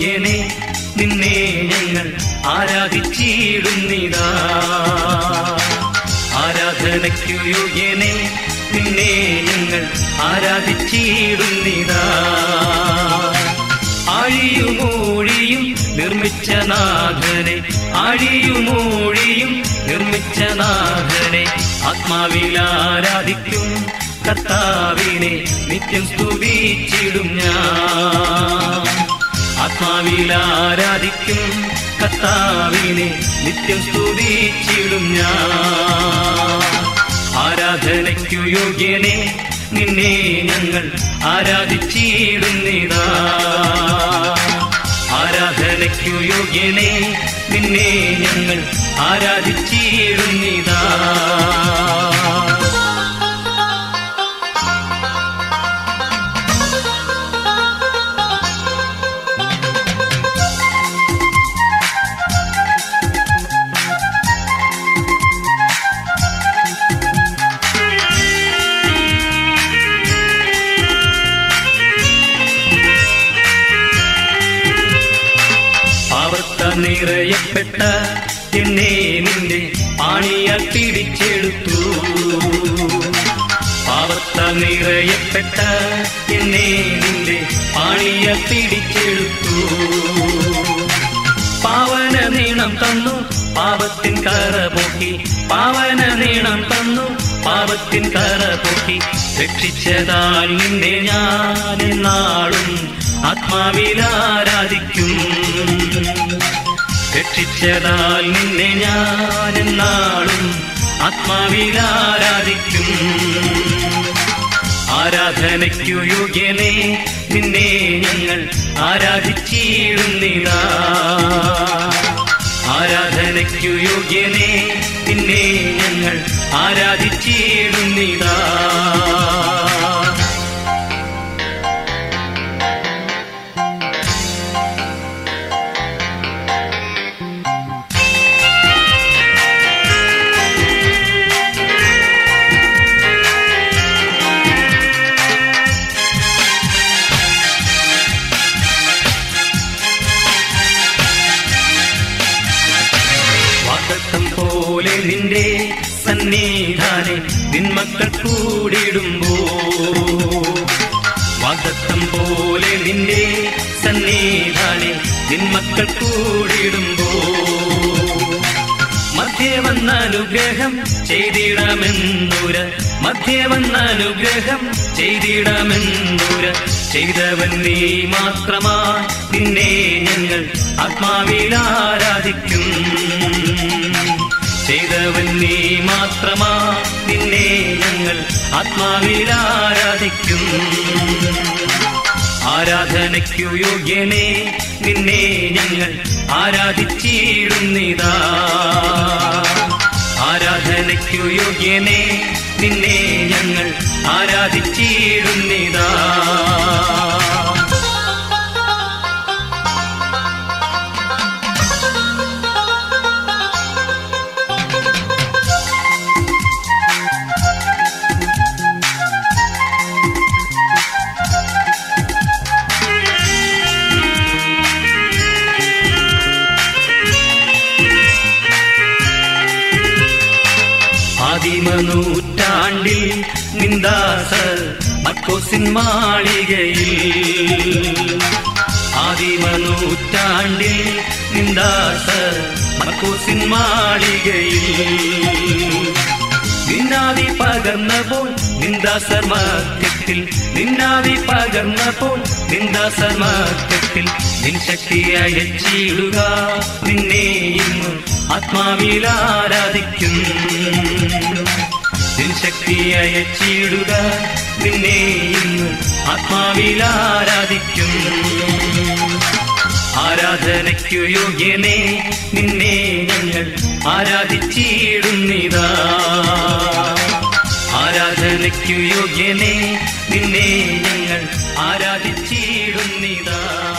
യോഗ്യനെ നിന്നെ ഞങ്ങൾ ആരാധിച്ചിടുന്നിതാ ആരാധനയ്ക്കു യോഗ്യനെ നിന്നെ ഞങ്ങൾ ആരാധിച്ചിടുന്നിതാ ആഴിയുമൂഴിയും നിർമ്മിച്ച നാഥനെ ആഴിയുമൂഴിയും നിർമ്മിച്ച നാഥനെ ആത്മാവിൽ ആരാധിക്കും കർത്താവിനെ നിത്യം സ്തുതിച്ചിടും ഞാൻ ആത്മാവിൽ ആരാധിക്കും കർത്താവിനെ നിത്യം സ്തുതിച്ചിടും ഞാൻ ആരാധനയ്ക്കു യോഗ്യനെ നിന്നെ ഞങ്ങൾ ആരാധിച്ചിടുന്നിതാ ആരാധനയ്ക്കു യോഗ്യനെ നിന്നെ ഞങ്ങൾ ആരാധിച്ചിടുന്നിതാ പാവത്ത നിറയപ്പെട്ട എന്നെ നിന്റെ ആണിയാൽ പിടിച്ചെടുത്തു പാവത്ത നിറയപ്പെട്ട എന്നെ നിന്റെ ആണിയാൽ പിടിച്ചെടുത്തു പാവന നീണം തന്നു പാപത്തിൻ കറ പോക്കി പാവന നീണം തന്നു പാപത്തിൻ കറ പോക്കി രക്ഷിച്ചതാൽ നിന്നെ ഞാൻ നാളും ആത്മാവിൽ ആരാധിക്കും രക്ഷിച്ചതാൽ നിന്നെ ഞാൻ നാളും ആത്മാവിൽ ആരാധിക്കും ആരാധനയ്ക്കു യോഗ്യനെ നിന്നെ ഞങ്ങൾ ആരാധിച്ചിടുന്നിതാ ആരാധനയ്ക്കു യോഗ്യനെ നിന്നെ ഞങ്ങൾ ആരാധിച്ചിടുന്നിതാ വാക്കത്തം പോലെ നിന്റെ സന്നിധാനെ നിന്മക്കൾ കൂടിടുമ്പോ വാക്കത്തം പോലെ നിന്റെ സന്നിധാനെ നിന്മക്കൾ കൂടിടുമ്പോ മധ്യ വന്ന അനുഗ്രഹം ചെയ്തിടാമെന്നൂര മധ്യ വന്ന അനുഗ്രഹം ചെയ്തിടാമെന്നൂര ചെയ്തവൻ നീ മാത്രമാ നിന്നെ ഞങ്ങൾ ആത്മാവിൽ ആരാധിക്കും ചെയ്തവൻ നീ മാത്രമാ നിന്നെ ഞങ്ങൾ ആത്മാവിൽ ആരാധിക്കും ആരാധനയ്ക്കു യോഗ്യനെ നിന്നെ ഞങ്ങൾ ആരാധിച്ചിടുന്നിതാ ആരാധനയ്ക്കു യോഗ്യനെ നിന്നെ ഞങ്ങൾ ആരാധിച്ചിടുന്നിതാ ആദിമനൂറ്റാണ്ടിൽ നിന്ദാസ മക്കോസിൻ മാളികയിൽ ആദിമനൂറ്റാണ്ടിൽ നിന്ദാസ മക്കോസിൻ മാളികയിൽ നിന്നാദി പകർന്നപ്പോൾ നിന്ദാസർ മധ്യത്തിൽ നിന്നാദി പകർന്നപ്പോൾ നിന്ദാസർ മധ്യത്തിൽ നിൻ ശക്തി അയച്ചിടുക നിന്നെ ഇന്ന് ആത്മാവിൽ ആരാധിക്കും നിൻ ശക്തി അയച്ചിടുക നിന്നെ ഇന്ന് ആത്മാവിൽ ആരാധിക്കും ആരാധനയ്ക്കു യോഗ്യനെ നിന്നെ ഞങ്ങൾ ആരാധിച്ചിടുന്നിതാ ആരാധനയ്ക്കു യോഗ്യനെ നിന്നെ ഞങ്ങൾ ആരാധിച്ചിടുന്നിതാ